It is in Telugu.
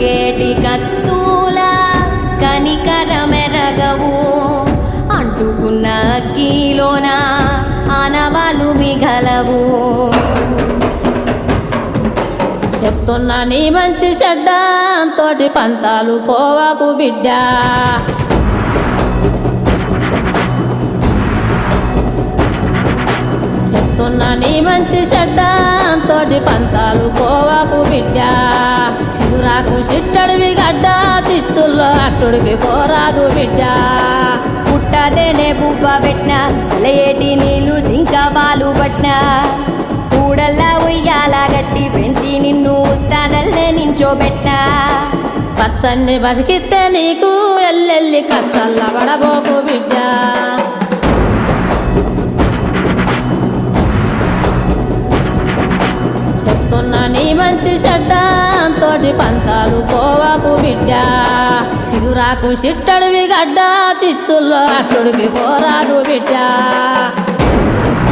నరికేటి కత్తూల కనికరమెరగవు అంటుకున్న అగ్గిలోన ఆనవాలు మిగలవు చెప్తున్నా నీ మంచి చెడ్డ తోటి పంతాలు పోవాకు బిడ్డ చెప్తున్నా నీ మంచి చెడ్డ తోటి పంతాలు పోవాకు బిడ్డ శివురాకు సిట్టడివి గడ్డ చిచ్చుల్లో అట్టుడికి పోరాదు బిడ్డ పుట్టదేనే బువ్వ పెట్టిన సెలయేటి నీళ్లు జింక బాలు పట్టిన కూడల్లా ఉయ్యాల గట్టి పెంచి నిన్ను ఉస్తాదల్లే నించోబెట్టినా పచ్చన్ని బతికితే నీకు ఎల్లెల్లి కచ్చల్ల పడబోకు బిడ్డ చెప్తున్నా నీ మంచి చెడ్డ తోటి పంతాలు పోవాకు బిడ్డ సిగురాకు సిట్టడివి గడ్డ చిచ్చుల్లో అట్టుడికి పోరాదు బిడ్డ